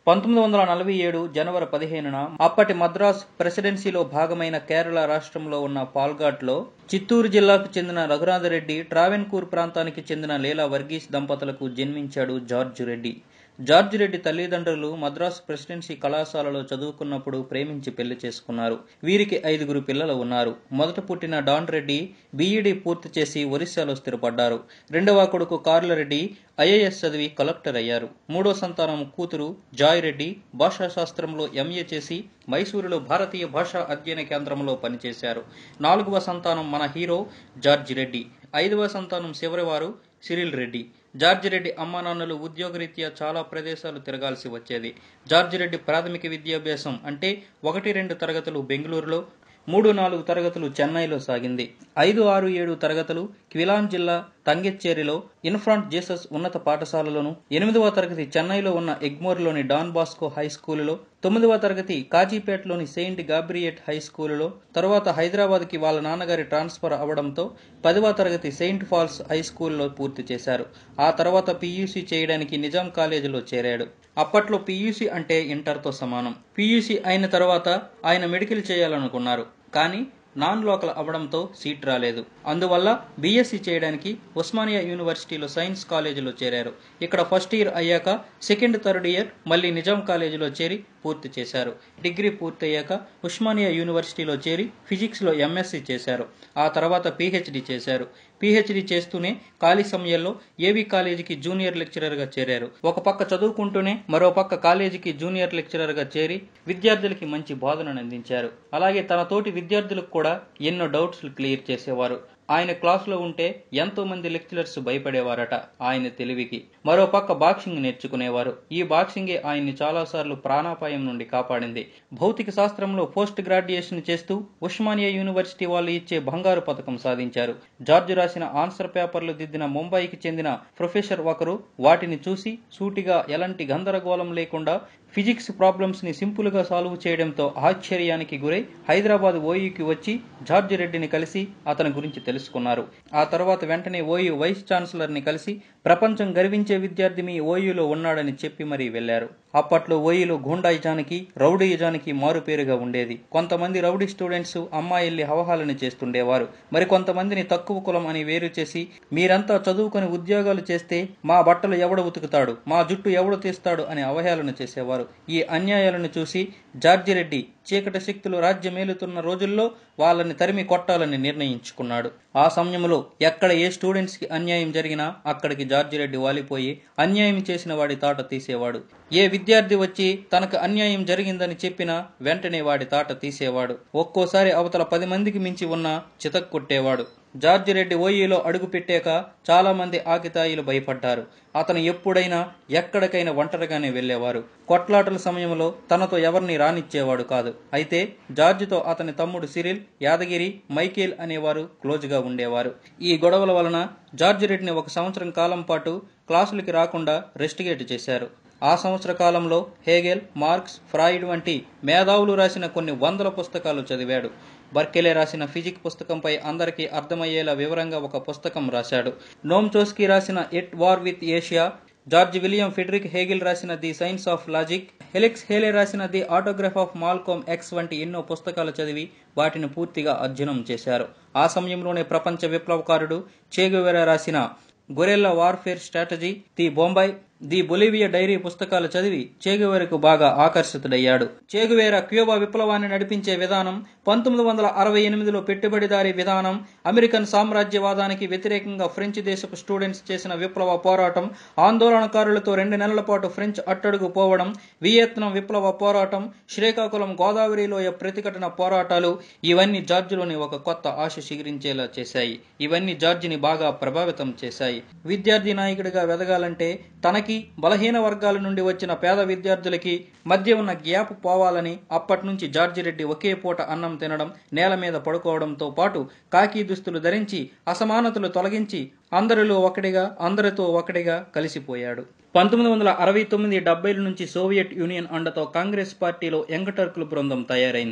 పంతొమ్మిది వందల నలభై ఏడు జనవరి పదిహేనున అప్పటి మద్రాస్ ప్రెసిడెన్సీలో భాగమైన కేరళ రాష్ట్రంలో ఉన్న పాల్ఘాట్లో చిత్తూరు జిల్లాకు చెందిన రఘునాథరెడ్డి ట్రావెన్కూర్ ప్రాంతానికి చెందిన లీలా వర్గీస్ దంపతులకు జన్మించాడు జార్జ్ రెడ్డి జార్జ్ రెడ్డి తల్లిదండ్రులు మద్రాసు ప్రెసిడెన్సీ కళాశాలలో చదువుకున్నప్పుడు ప్రేమించి పెళ్లి చేసుకున్నారు వీరికి ఐదుగురు పిల్లలు ఉన్నారు మొదట పుట్టిన డాన్ రెడ్డి బీఈడీ పూర్తి చేసి ఒరిస్సాలో స్థిరపడ్డారు రెండవ కొడుకు కార్ల రెడ్డి ఐఏఎస్ చదివి కలెక్టర్ అయ్యారు మూడో సంతానం కూతురు జాయ్ రెడ్డి భాషా శాస్త్రంలో ఎంఏ చేసి మైసూరులో భారతీయ భాషా అధ్యయన కేంద్రంలో పనిచేశారు నాలుగవ సంతానం మన హీరో జార్జ్ రెడ్డి ఐదవ సంతానం చివరివారు సిరిల్ రెడ్డి జార్జ్ రెడ్డి అమ్మా నాన్నలు ఉద్యోగరీత్యా చాలా ప్రదేశాలు తిరగాల్సి వచ్చేది జార్జ్ రెడ్డి ప్రాథమిక విద్యాభ్యాసం అంటే ఒకటి రెండు తరగతులు బెంగళూరులో మూడు నాలుగు తరగతులు చెన్నైలో సాగింది ఐదు ఆరు ఏడు తరగతులు క్విలాన్ జిల్లా తంగెచ్చేరిలో ఇన్ఫ్రాంట్ జీసస్ ఉన్నత పాఠశాలలోను ఎనిమిదవ తరగతి చెన్నైలో ఉన్న ఎగ్మోర్లోని డాన్ బాస్కో హై స్కూలులో తొమ్మిదవ తరగతి కాజీపేటలోని సెయింట్ గాబ్రియేట్ హై స్కూలులో తరువాత హైదరాబాద్కి వాళ్ళ నాన్నగారి ట్రాన్స్ఫర్ అవడంతో పదవ తరగతి సెయింట్ ఫాల్స్ హై స్కూల్లో పూర్తి చేశారు ఆ తర్వాత పీయూసీ చేయడానికి నిజాం కాలేజీలో చేరాడు అప్పట్లో పీయూసీ అంటే ఇంటర్తో సమానం పీయూసీ అయిన తర్వాత ఆయన మెడికల్ చేయాలనుకున్నారు కానీ నాన్ లోకల్ అవడంతో సీట్ రాలేదు అందువల్ల బీఎస్సీ చేయడానికి ఉస్మానియా యూనివర్సిటీలో సైన్స్ కాలేజీలో చేరారు ఇక్కడ ఫస్ట్ ఇయర్ అయ్యాక సెకండ్ థర్డ్ ఇయర్ మళ్ళీ నిజాం కాలేజీలో చేరి పూర్తి చేశారు డిగ్రీ పూర్తయ్యాక ఉస్మానియా యూనివర్సిటీలో చేరి ఫిజిక్స్లో ఎంఎస్సీ చేశారు ఆ తర్వాత పీహెచ్డీ చేశారు పీహెచ్డీ చేస్తూనే ఖాళీ సమయంలో ఏవి కాలేజీకి జూనియర్ లెక్చరర్గా చేరారు ఒక పక్క చదువుకుంటూనే మరో పక్క కాలేజీకి జూనియర్ లెక్చరర్గా చేరి విద్యార్థులకి మంచి బోధనను అందించారు అలాగే తన తోటి విద్యార్థులకు కూడా ఎన్నో డౌట్స్ క్లియర్ చేసేవారు ఆయన క్లాసులో ఉంటే ఎంతో మంది లెక్చరర్స్ భయపడేవారట ఆయన తెలివికి మరో పక్క బాక్సింగ్ నేర్చుకునేవారు ఈ బాక్సింగే ఆయన్ని చాలాసార్లు ప్రాణాపాయం నుండి కాపాడింది భౌతిక శాస్త్రంలో పోస్ట్ గ్రాడ్యుయేషన్ చేస్తూ ఉస్మానియా యూనివర్సిటీ వాళ్ళు ఇచ్చే బంగారు పథకం సాధించారు జార్జ్ రాసిన ఆన్సర్ పేపర్లు దిద్దిన ముంబైకి చెందిన ప్రొఫెసర్ ఒకరు వాటిని చూసి సూటిగా ఎలాంటి గందరగోళం లేకుండా ఫిజిక్స్ ప్రాబ్లమ్స్ ని సింపుల్ గా సాల్వ్ చేయడంతో ఆశ్చర్యానికి గురై హైదరాబాద్ ఓయూకి వచ్చి జార్జ్ రెడ్డిని కలిసి అతని గురించి తెలుసుకున్నారు ఆ తర్వాత వెంటనే ఓయూ వైస్ ఛాన్సలర్ ని కలిసి ప్రపంచం గర్వించే విద్యార్థి మీ ఓయూలో ఉన్నాడని చెప్పి మరీ వెళ్లారు అప్పట్లో ఓయూలో గూండాయిజానికి రౌడీయిజానికి మారుపేరుగా ఉండేది కొంతమంది రౌడీ స్టూడెంట్స్ అమ్మాయిల్ని హవహాలను చేస్తుండేవారు మరి కొంతమందిని తక్కువ కులం అని వేరు చేసి మీరంతా చదువుకొని ఉద్యోగాలు చేస్తే మా బట్టలు ఎవడు ఉతుకుతాడు మా జుట్టు ఎవడు తీస్తాడు అని అవహేళన చేసేవారు ఈ అన్యాయాలను చూసి జార్జిరెడ్డి చీకటి శక్తులు రాజ్యమేలుతున్న రోజుల్లో వాళ్ళని తరిమి కొట్టాలని నిర్ణయించుకున్నాడు ఆ సమయంలో ఎక్కడ ఏ స్టూడెంట్స్ కి అన్యాయం జరిగినా అక్కడికి జార్జిరెడ్డి వాలిపోయి అన్యాయం చేసిన వాడి తాట తీసేవాడు ఏ విద్యార్థి వచ్చి తనకు అన్యాయం జరిగిందని చెప్పినా వెంటనే వాడి తాట తీసేవాడు ఒక్కోసారి అవతల పది మందికి మించి ఉన్న చితక్ కొట్టేవాడు జార్జ్ రెడ్డి ఓఈలో అడుగు పెట్టాక చాలా మంది ఆకితాయిలు భయపడ్డారు అతను ఎప్పుడైనా ఎక్కడికైనా ఒంటరిగానే వెళ్లేవారు కొట్లాటల సమయంలో తనతో ఎవరిని రానిచ్చేవాడు కాదు అయితే జార్జితో అతని తమ్ముడు సిరిల్ యాదగిరి మైకేల్ అనేవారు క్లోజ్గా ఉండేవారు ఈ గొడవల వలన జార్జ్ రెడ్డిని ఒక సంవత్సరం కాలం పాటు క్లాసులకి రాకుండా రెస్టిగేట్ చేశారు ఆ సంవత్సర కాలంలో హేగెల్ మార్క్స్ ఫ్రాయిడ్ వంటి మేధావులు రాసిన కొన్ని వందల పుస్తకాలు చదివాడు బర్కెలే రాసిన ఫిజిక్ పుస్తకంపై అందరికీ అర్థమయ్యేలా వివరంగా ఒక పుస్తకం రాశాడు నోమ్ చోస్కీ రాసిన at war with Asia George William Friedrich Hegel రాసిన the science of logic Alex Haley రాసిన the autograph of Malcolm X వంటి ఎన్నో పుస్తకాలు చదివి వాటిని పూర్తిగా అధ్యయనం చేశారు ఆ సమయంలోనే ప్రపంచ విప్లవకారుడు చేగువెరా రాసిన guerrilla warfare strategy the Bombay the Bolivia diary పుస్తకాలు చదివి చేగువేరకు బాగా ఆకర్షితుడయ్యాడు చేగువేరా క్యూబా విప్లవాన్ని నడిపించే విధానం పంతొమ్మిది వందల అరవై ఎనిమిదిలో పెట్టుబడిదారీ విధానం అమెరికన్ సామ్రాజ్యవాదానికి వ్యతిరేకంగా ఫ్రెంచ్ దేశపు స్టూడెంట్స్ చేసిన విప్లవ పోరాటం ఆందోళనకారులతో రెండు నెలల పాటు ఫ్రెంచ్ అట్టడుగు పోవడం వియత్నాం విప్లవ పోరాటం శ్రీకాకుళం గోదావరి లోయ ప్రతిఘటన పోరాటాలు ఇవన్నీ జార్జిలోని ఒక కొత్త ఆశ చిగురించేలా చేశాయి ఇవన్నీ జార్జిని బాగా ప్రభావితం చేశాయి విద్యార్థి నాయకుడిగా వెదగాలంటే తనకి బలహీన వర్గాల నుండి వచ్చిన పేద విద్యార్థులకి మధ్య ఉన్న గ్యాప్ పోవాలని అప్పటి నుంచి జార్జి రెడ్డి ఒకే పూట అన్నం తినడం నేల మీద పడుకోవడంతో పాటు కాకి దుస్తులు ధరించి అసమానతలు తొలగించి అందరిలో ఒకటిగా అందరితో ఒకటిగా కలిసిపోయాడు పంతొమ్మిది వందల అరవై తొమ్మిది డెబ్బైల నుంచి సోవియట్ యూనియన్ అండతో కాంగ్రెస్ పార్టీలో యంగ్ టర్కుల బృందం తయారైంది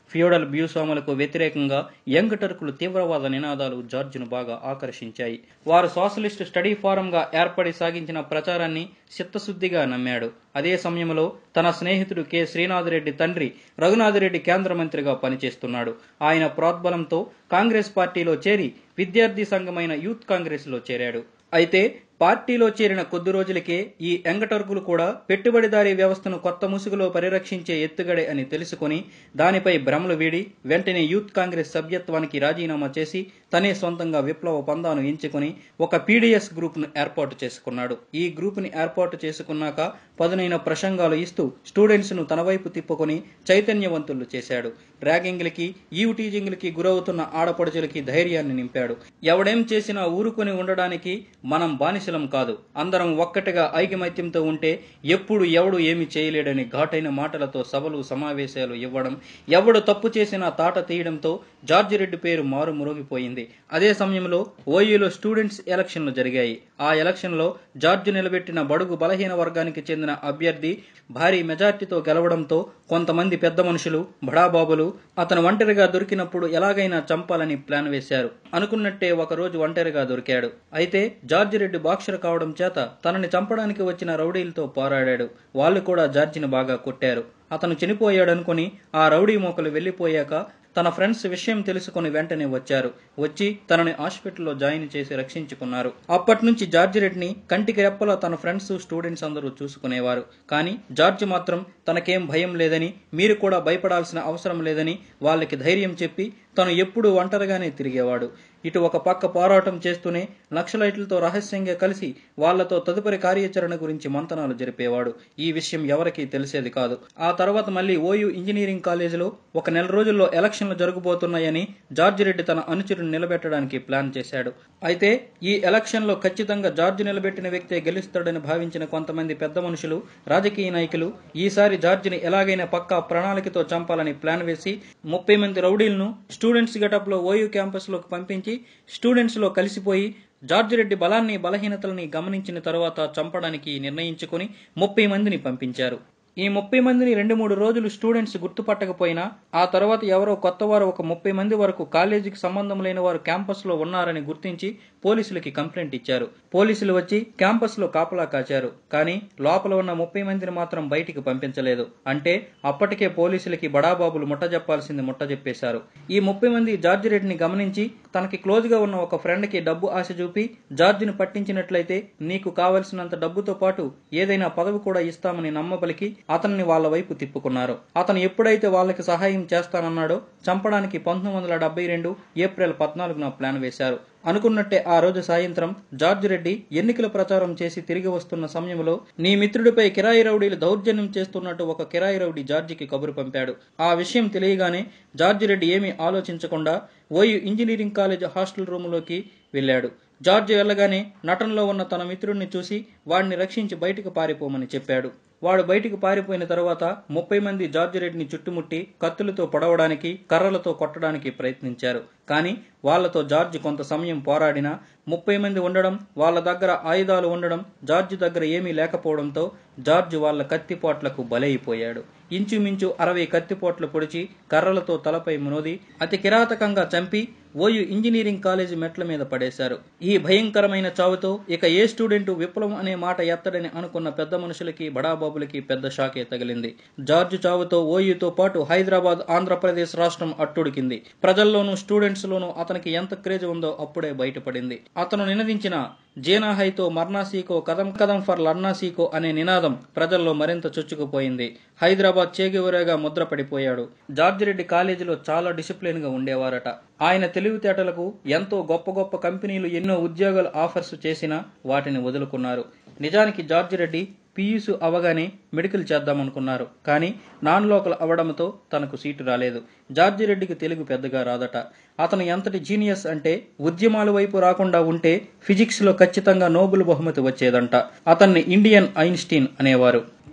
ఫ్యూడల్ భూస్వాములకు వ్యతిరేకంగా యంగ్ టర్కులు తీవ్రవాద నినాదాలు జార్జిను బాగా ఆకర్షించాయి వారు సోషలిస్ట్ స్టడీ ఫారంగా ఏర్పడి సాగించిన ప్రచారాన్ని చిత్తశుద్ధిగా నమ్మాడు అదే సమయంలో తన స్నేహితుడు కె శ్రీనాథరెడ్డి తండ్రి రఘునాథరెడ్డి కేంద్ర మంత్రిగా పనిచేస్తున్నాడు ఆయన ప్రోద్బలంతో కాంగ్రెస్ పార్టీలో చేరి విద్యార్థి సంఘమైన యూత్ కాంగ్రెస్లో చేరాడు అయితే పార్టీలో చేరిన కొద్ది రోజులకే ఈ ఎంగటర్కులు కూడా పెట్టుబడిదారీ వ్యవస్థను కొత్త ముసుగులో పరిరక్షించే ఎత్తుగడే అని తెలుసుకుని దానిపై భ్రమలు వీడి వెంటనే యూత్ కాంగ్రెస్ సభ్యత్వానికి రాజీనామా చేసి తనే సొంతంగా విప్లవ పందాను ఎంచుకుని ఒక పీడిఎస్ గ్రూప్ను ఏర్పాటు చేసుకున్నాడు ఈ గ్రూప్ని ఏర్పాటు చేసుకున్నాక పదునైన ప్రసంగాలు ఇస్తూ స్టూడెంట్స్ను తన వైపు తిప్పుకొని చైతన్యవంతులు చేశాడు ర్యాగింగ్లకి ఈవ్ టీజింగ్లకి గురవుతున్న ఆడపడుచులకి ధైర్యాన్ని నింపాడు ఎవడేం చేసినా ఊరుకొని ఉండడానికి మనం బానిసలం కాదు అందరం ఒక్కటిగా ఐకమత్యంతో ఉంటే ఎప్పుడు ఎవడు ఏమి చేయలేడని ఘాటైన మాటలతో సభలు సమావేశాలు ఇవ్వడం ఎవడు తప్పు చేసినా తాట తీయడంతో జార్జి రెడ్డి పేరు మారుమురోగిపోయింది అదే సమయంలో ఓయూలో స్టూడెంట్స్ ఎలక్షన్లు జరిగాయి ఆ ఎలక్షన్లో జార్జ్ నిలబెట్టిన బడుగు బలహీన వర్గానికి చెందిన అభ్యర్థి భారీ మెజార్టీతో గెలవడంతో కొంతమంది పెద్ద మనుషులు బడాబాబులు అతను ఒంటరిగా దొరికినప్పుడు ఎలాగైనా చంపాలని ప్లాన్ వేశారు అనుకున్నట్టే ఒక రోజు ఒంటరిగా దొరికాడు అయితే జార్జి రెడ్డి బాక్సర్ కావడం చేత తనని చంపడానికి వచ్చిన రౌడీలతో పోరాడాడు వాళ్ళు కూడా జార్జిని బాగా కొట్టారు అతను చనిపోయాడనుకుని ఆ రౌడీ మోకలు వెళ్లిపోయాక తన ఫ్రెండ్స్ విషయం తెలుసుకుని వెంటనే వచ్చారు వచ్చి తనని హాస్పిటల్లో జాయిన్ చేసి రక్షించుకున్నారు అప్పటి నుంచి జార్జి రెడ్డిని కంటికి రెప్పలా తన ఫ్రెండ్స్ స్టూడెంట్స్ అందరూ చూసుకునేవారు కానీ జార్జి మాత్రం తనకేం భయం లేదని మీరు కూడా భయపడాల్సిన అవసరం లేదని వాళ్ళకి ధైర్యం చెప్పి తను ఎప్పుడూ ఒంటరిగానే తిరిగేవాడు ఇటు ఒక పక్క పోరాటం చేస్తూనే నక్సలైట్లతో రహస్యంగా కలిసి వాళ్లతో తదుపరి కార్యాచరణ గురించి మంతనాలు జరిపేవాడు ఈ విషయం ఎవరికీ తెలిసేది కాదు ఆ తర్వాత మళ్ళీ ఓయూ ఇంజనీరింగ్ కాలేజీలో ఒక నెల రోజుల్లో ఎలక్షన్లు జరగబోతున్నాయని జార్జి రెడ్డి తన అనుచరుని నిలబెట్టడానికి ప్లాన్ చేశాడు అయితే ఈ ఎలక్షన్లో ఖచ్చితంగా జార్జి నిలబెట్టిన వ్యక్తే గెలుస్తాడని భావించిన కొంతమంది పెద్ద మనుషులు రాజకీయ నాయకులు ఈసారి జార్జిని ఎలాగైనా పక్కా ప్రణాళికతో చంపాలని ప్లాన్ వేసి ముప్పై మంది రౌడీలను స్టూడెంట్స్ గెటప్ లో ఓయూ క్యాంపస్ లోకి పంపించి స్టూడెంట్స్ లో కలిసిపోయి జార్జి రెడ్డి బలాన్ని బలహీనతలని గమనించిన తరువాత చంపడానికి నిర్ణయించుకుని ముప్పై మందిని పంపించారు ఈ ముప్పై మందిని రెండు మూడు రోజులు స్టూడెంట్స్ గుర్తుపట్టకపోయినా ఆ తర్వాత ఎవరో కొత్త వారు ఒక ముప్పై మంది వరకు కాలేజీకి సంబంధం లేని వారు క్యాంపస్ లో ఉన్నారని గుర్తించి పోలీసులకి కంప్లైంట్ ఇచ్చారు పోలీసులు వచ్చి క్యాంపస్ లో కాపలా కాచారు కానీ లోపల ఉన్న ముప్పై మందిని మాత్రం బయటికి పంపించలేదు అంటే అప్పటికే పోలీసులకి బడాబాబులు ముట్ట చెప్పాల్సింది ముట్ట చెప్పేశారు ఈ ముప్పై మంది జార్జి రెడ్డిని గమనించి తనకి క్లోజ్ గా ఉన్న ఒక ఫ్రెండ్ కి డబ్బు ఆశ చూపి జార్జిని పట్టించినట్లయితే నీకు కావలసినంత డబ్బుతో పాటు ఏదైనా పదవి కూడా ఇస్తామని నమ్మబలికి అతన్ని వాళ్ళ వైపు తిప్పుకున్నారు అతను ఎప్పుడైతే వాళ్ళకి సహాయం చేస్తానన్నాడో చంపడానికి పంతొమ్మిది వందల డెబ్బై రెండు ఏప్రిల్ పద్నాలుగున ప్లాన్ వేశారు అనుకున్నట్టే ఆ రోజు సాయంత్రం జార్జ్ రెడ్డి ఎన్నికల ప్రచారం చేసి తిరిగి వస్తున్న సమయంలో నీ మిత్రుడిపై కిరాయి రౌడీలు దౌర్జన్యం చేస్తున్నట్టు ఒక కిరాయి రౌడీ జార్జికి కబురు పంపాడు ఆ విషయం తెలియగానే జార్జ్ రెడ్డి ఏమీ ఆలోచించకుండా ఓయూ ఇంజనీరింగ్ కాలేజ్ హాస్టల్ రూములోకి వెళ్ళాడు జార్జ్ వెళ్ళగానే నటనలో ఉన్న తన మిత్రుడిని చూసి వాడిని రక్షించి బయటకు పారిపోమని చెప్పాడు వాడు బయటికి పారిపోయిన తరువాత ముప్పై మంది జార్జ్ రెడ్డిని చుట్టుముట్టి కత్తులతో పొడవడానికి కర్రలతో కొట్టడానికి ప్రయత్నించారు కానీ వాళ్లతో జార్జ్ కొంత సమయం పోరాడినా ముప్పై మంది ఉండడం వాళ్ళ దగ్గర ఆయుధాలు ఉండడం జార్జ్ దగ్గర ఏమీ లేకపోవడంతో జార్జ్ వాళ్ళ కత్తిపోట్లకు బలైపోయాడు ఇంచుమించు అరవై కత్తిపోట్లు పొడిచి కర్రలతో తలపై మునోది అతి కిరాతకంగా చంపి ఓయు ఇంజనీరింగ్ కాలేజీ మెట్ల మీద పడేశారు ఈ భయంకరమైన చావుతో ఇక ఏ స్టూడెంట్ విప్లవం అనే మాట ఎత్తడని అనుకున్న పెద్ద మనుషులకి బడాబాబులకి పెద్ద షాకే తగిలింది జార్జ్ చావుతో ఓయూతో పాటు హైదరాబాద్ ఆంధ్రప్రదేశ్ రాష్ట్రం అట్టుడికింది ప్రజల్లోనూ స్టూడెంట్స్ లోనూ అతనికి ఎంత క్రేజ్ ఉందో అప్పుడే బయటపడింది అతను నినదించిన జేనాహైతో మర్నాసీకో కదం కదం ఫర్ లర్నాసీకో అనే నినాదం ప్రజల్లో మరింత చొచ్చుకుపోయింది హైదరాబాద్ చేగివరేగా ముద్ర పడిపోయాడు జార్జ్ రెడ్డి కాలేజీలో చాలా డిసిప్లిన్ గా ఉండేవారట ఆయన తెలివితేటలకు ఎంతో గొప్ప గొప్ప కంపెనీలు ఎన్నో ఉద్యోగాలు ఆఫర్స్ చేసినా వాటిని వదులుకున్నారు నిజానికి జార్జ్ రెడ్డి పియూసు అవగానే మెడికల్ చేద్దామనుకున్నారు కానీ నాన్ లోకల్ అవడంతో తనకు సీటు రాలేదు జార్జి రెడ్డికి తెలుగు పెద్దగా రాదట అతను ఎంతటి జీనియస్ అంటే ఉద్యమాల వైపు రాకుండా ఉంటే ఫిజిక్స్ లో ఖచ్చితంగా నోబెల్ బహుమతి వచ్చేదంట అతన్ని ఇండియన్ ఐన్స్టీన్ అనేవారు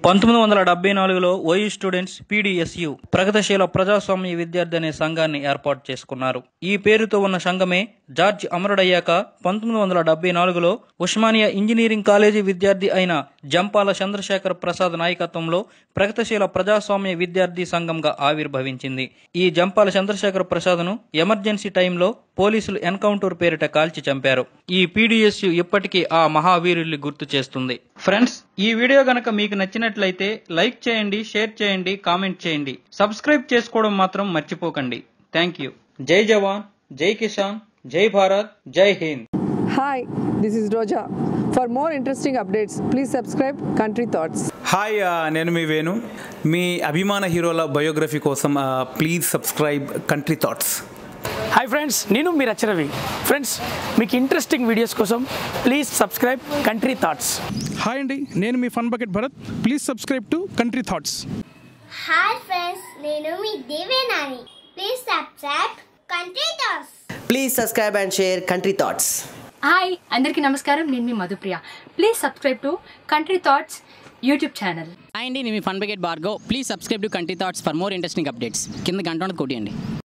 పంతొమ్మిది వందల డెబ్బై నాలుగులో ఓయూ స్టూడెంట్స్ పీడిఎస్యు ప్రగతిశీల ప్రజాస్వామ్య విద్యార్థి అనే సంఘాన్ని ఏర్పాటు చేసుకున్నారు ఈ పేరుతో ఉన్న సంఘమే జార్జ్ అమరుడయ్యాక పంతొమ్మిది వందల డెబ్బై నాలుగులో ఉస్మానియా ఇంజనీరింగ్ కాలేజీ విద్యార్థి అయిన జంపాల చంద్రశేఖర్ ప్రసాద్ నాయకత్వంలో ప్రగతిశీల ప్రజాస్వామ్య విద్యార్థి సంఘంగా ఆవిర్భవించింది ఈ జంపాల చంద్రశేఖర్ ప్రసాద్ను ఎమర్జెన్సీ టైంలో పోలీసులు ఎన్కౌంటర్ పేరిట కాల్చి చంపారు ఈ పీడిఎస్యు ఇప్పటికీ ఆ మహావీరుల్ని గుర్తు చేస్తుంది ఫ్రెండ్స్ ఈ వీడియో గనక మీకు నచ్చినట్లయితే లైక్ చేయండి షేర్ చేయండి కామెంట్ చేయండి సబ్స్క్రైబ్ చేసుకోవడం మాత్రం మర్చిపోకండి థ్యాంక్ యూ జై జవాన్ జై కిసాన్ జై భారత్ జై Hind Hi, this is Roja. For more interesting updates, please subscribe Country Thoughts. Hi ఆ, నేను మీ వేణు మీ అభిమాన హీరోల బయోగ్రఫీ కోసం ఆ, please subscribe country thoughts hi friends నేను మీ రచరవి ఫ్రెండ్స్ మీకు ఇంట్రెస్టింగ్ వీడియోస్ కోసం please subscribe country thoughts hi అండి నేను మీ fun bucket Bharath please subscribe to country thoughts hi friends నేను మీ దేవేనాని please subscribe country thoughts Please subscribe and share Country Thoughts. Hi అందరికీ నమస్కారం నేను మీ Madhupriya please subscribe to country thoughts YouTube channel hi అండి నేను మీ ఫన్ బకెట్ బార్గో please subscribe to country thoughts for more interesting updates కింద గంట ఉన్నది కొట్టియండి